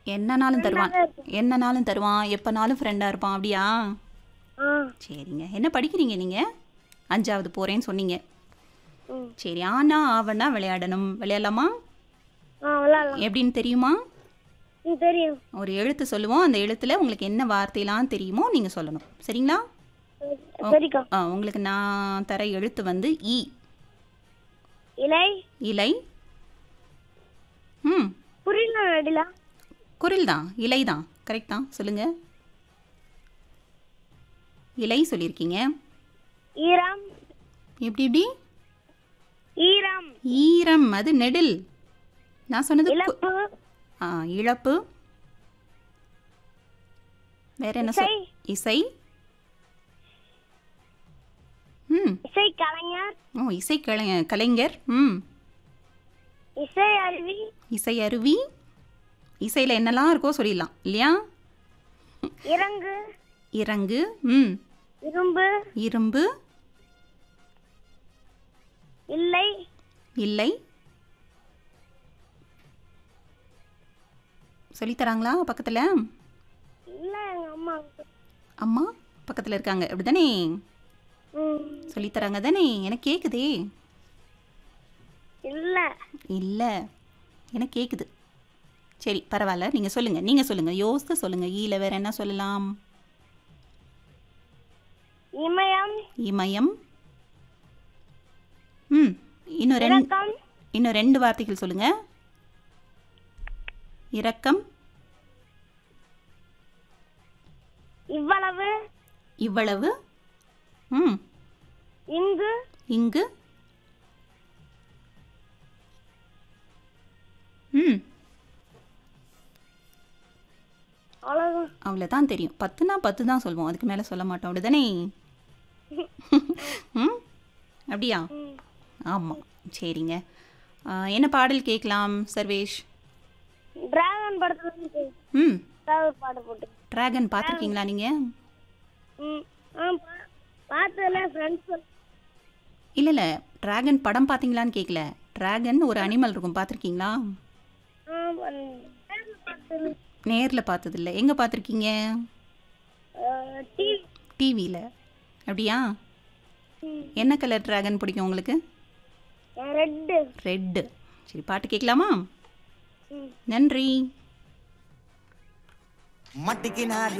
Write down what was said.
என்னனாலும் தருவான் friend-ஆ தான் என்னனாலும் தருவான் எப்பனாலும் ஃப்ரெண்டாக இருப்பான் அப்படியா ஆ சரிங்க என்ன படிக்கிறீங்க நீங்கள் அஞ்சாவது போகிறேன்னு சொன்னீங்க ம் சரி ஆனா ஆவனா விளையாடணும் விளையாடலாமா ஆ விளாட்லாம் எப்படின்னு தெரியுமா ம் தெரியும் ஒரு எழுத்து சொல்லுவோம் அந்த எழுத்துல உங்களுக்கு என்ன வார்த்தையெல்லாம் தெரியுமோ நீங்கள் சொல்லணும் சரிங்களா சரிக்கா ஆ உங்களுக்கு நான் தர எழுத்து வந்து இ இலை இலை ம் புரியல நடிலா குரில் தான் இலை தான் கரெக்ட் தான் சொல்லுங்க இலை சொல்லியிருக்கீங்க ஈரம் எப்படி எப்படி ஈரம் ஈரம் அது நெடில் நான் சொன்னது கு- இழப்பு ஆ இழப்பு வேற என்ன சொல் இசை. இசை ம் இசை கலைஞர் ஓ இசை கலை கலைஞர் ம் இசை அருவி இசை அருவி இசையில் என்னெல்லாம் இருக்கோ சொல்லிடலாம் இல்லையா இறங்கு இறங்கு ம் இரும்பு இரும்பு இல்லை இல்லை சொல்லித்தராங்களா பக்கத்தில் இல்ல எங்க அம்மா அம்மா பக்கத்தில் இருக்காங்க அப்படி தானே ம் சொல்லித்தராங்க தானே எனக்கு கேட்குதே இல்ல இல்லை எனக்கு கேட்குது சரி பரவாயில்ல நீங்கள் சொல்லுங்கள் நீங்கள் சொல்லுங்கள் யோசித்து சொல்லுங்கள் ஈல வேறு என்ன சொல்லலாம் இமயம் இமயம் ம் இன்னும் ரெண்டு இறக்கம் இன்னும் ரெண்டு வார்த்தைகள் சொல்லுங்கள் இரக்கம் இவ்வளவு இவ்வளவு ம் இங்கு இங்கு ம் அவ்வளவுதான் அவ்வளோதான் தெரியும் பத்துனா பத்து தான் சொல்லுவோம் அதுக்கு மேலே சொல்ல மாட்டோம் அப்படிதானே ம் அப்படியா ம். ஆமாம் சரிங்க ஆ, என்ன பாடல் கேட்கலாம் சர்வேஷ் டிராகன் படத்துல இருந்து ம் ஏதாவது பாட்டு போட்டு ட்ராகன் பார்த்துருக்கீங்களா நீங்கள் ம் ஆ பா- பார்த்ததுல ஃப்ரெண்ட்ஸ் இல்லை இல்லை ட்ராகன் படம் பார்த்தீங்களான்னு கேட்கல ட்ராகன் ஒரு அனிமல் இருக்கும் பார்த்துருக்கீங்களா ஆ பார்த்தது நேரில் பார்த்ததில்ல எங்கே பார்த்துருக்கீங்க டிவி டிவியில் அப்படியா என்ன கலர் ட்ராகன் பிடிக்கும் உங்களுக்கு ரெட்டு ரெட்டு சரி பாட்டு கேட்கலாமா ம் நன்றி மட்டிக்கினார்